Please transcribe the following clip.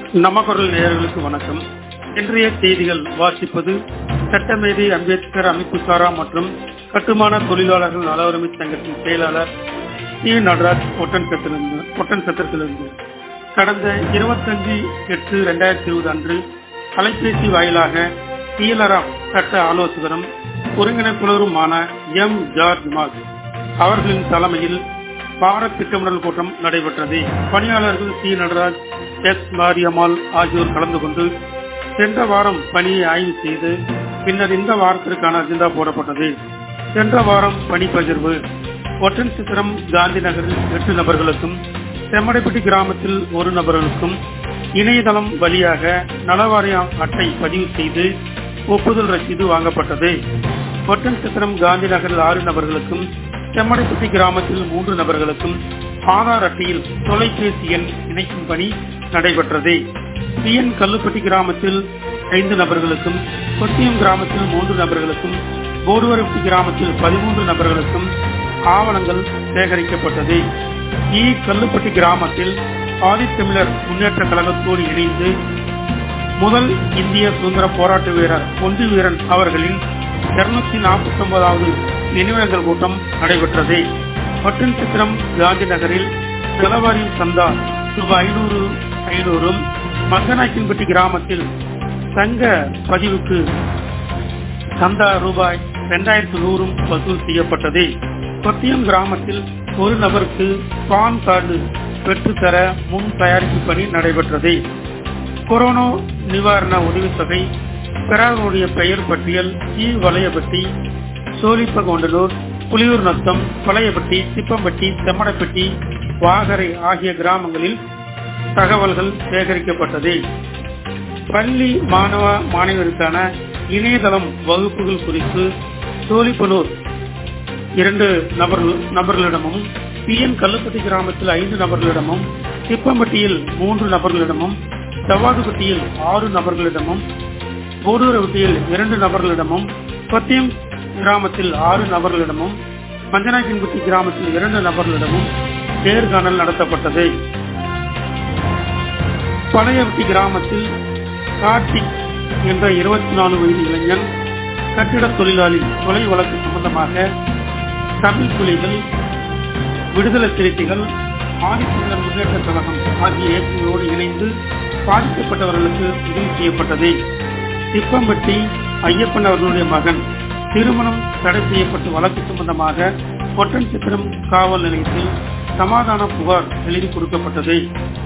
நமக்குரல் நேயர்களுக்கு வணக்கம் இன்றைய செய்திகள் வாசிப்பது சட்டமேதை அம்பேத்கர் அமைப்புசாரா மற்றும் கட்டுமான தொழிலாளர்கள் நல உரிமை சங்கத்தின் செயலாளர் சி நடராஜ் ஒட்டன்சத்திலிருந்து ஒட்டன்சத்திரத்திலிருந்து கடந்த இருபத்தஞ்சு எட்டு இரண்டாயிரத்தி இருபது அன்று அலைபேசி வாயிலாக டிஎல்ஆர்எஃப் சட்ட ஆலோசகரும் ஒருங்கிணைப்பாளருமான எம் ஜார்ஜ் மாஸ் அவர்களின் தலைமையில் பாரத் திட்டமிடல் கூட்டம் நடைபெற்றது பணியாளர்கள் சி நடராஜ் எஸ் மாரியம்மாள் ஆகியோர் கலந்து கொண்டு சென்ற வாரம் பணியை ஆய்வு செய்து பின்னர் இந்த வாரத்திற்கான அஜெண்டா போடப்பட்டது சென்ற வாரம் பணி பகிர்வு ஒட்டன் சித்திரம் காந்தி நகரில் எட்டு நபர்களுக்கும் செம்மடைப்பட்டி கிராமத்தில் ஒரு நபர்களுக்கும் இணையதளம் வழியாக நலவாரிய அட்டை பதிவு செய்து ஒப்புதல் ரசீது வாங்கப்பட்டது ஒட்டன் சித்திரம் காந்தி நகரில் ஆறு நபர்களுக்கும் செம்மடைப்பட்டி கிராமத்தில் மூன்று நபர்களுக்கும் ஆதார் அட்டையில் தொலைபேசி எண் இணைக்கும் பணி நடைபெற்றது பிஎன் கல்லுப்பட்டி கிராமத்தில் ஐந்து நபர்களுக்கும் கொத்தியம் கிராமத்தில் மூன்று நபர்களுக்கும் போடுவரப்பட்டி கிராமத்தில் பதிமூன்று நபர்களுக்கும் ஆவணங்கள் சேகரிக்கப்பட்டது இ கல்லுப்பட்டி கிராமத்தில் ஆதித்தமிழர் முன்னேற்ற கழகத்தோடு இணைந்து முதல் இந்திய சுதந்திர போராட்ட வீரர் ஒன்று வீரன் அவர்களின் இருநூத்தி நாற்பத்தி ஒன்பதாவது நினைவகங்கள் கூட்டம் நடைபெற்றது ஒட்டன் சித்திரம் காந்தி நகரில் செலவாரின் சந்தா ரூபாய் ஐநூறு ஐநூறும் மங்கநாயக்கன்பட்டி கிராமத்தில் சங்க பதிவுக்கு சந்தா ரூபாய் இரண்டாயிரத்து நூறும் வசூல் செய்யப்பட்டது கொத்தியம் கிராமத்தில் ஒரு நபருக்கு பான் கார்டு பெற்றுத்தர முன் தயாரிப்பு பணி நடைபெற்றது கொரோனா நிவாரண உதவித்தொகை பெறாதவருடைய பெயர் பட்டியல் ஈ வளையப்பட்டி சோழிப்பகொண்டலூர் புலியூர் நத்தம் வளையப்பட்டி சிப்பம்பட்டி செம்மடப்பட்டி வாகரை ஆகிய கிராமங்களில் தகவல்கள் சேகரிக்கப்பட்டது பள்ளி மாணவ மாணவருக்கான இணையதளம் வகுப்புகள் குறித்து சோழிப்பனூர் இரண்டு நபர்கள் நபர்களிடமும் பி என் கல்லுப்பட்டி கிராமத்தில் ஐந்து நபர்களிடமும் சிப்பம்பட்டியில் மூன்று நபர்களிடமும் செவ்வாதுப்பட்டியில் ஆறு நபர்களிடமும் போடூரவட்டியில் இரண்டு நபர்களிடமும் கொத்தியம் கிராமத்தில் ஆறு நபர்களிடமும் மஞ்சனாக்கின்பட்டி கிராமத்தில் இரண்டு நபர்களிடமும் நேர்காணல் நடத்தப்பட்டது பழையவட்டி கிராமத்தில் கார்த்திக் என்ற இருபத்தி நாலு வயது இளைஞன் கட்டிட தொழிலாளி கொலை வழக்கு சம்பந்தமாக தமிழ் புலிகள் விடுதலை சிறுத்தைகள் ஆதித்தமிழர் முன்னேற்ற கழகம் ஆகிய இயக்கங்களோடு இணைந்து பாதிக்கப்பட்டவர்களுக்கு உதவி செய்யப்பட்டது திப்பம்பட்டி ஐயப்பன் அவர்களுடைய மகன் திருமணம் தடை செய்யப்பட்டு வழக்கு சம்பந்தமாக ஒட்டன் சித்திரம் காவல் நிலையத்தில் சமாதான புகார் எழுதி கொடுக்கப்பட்டது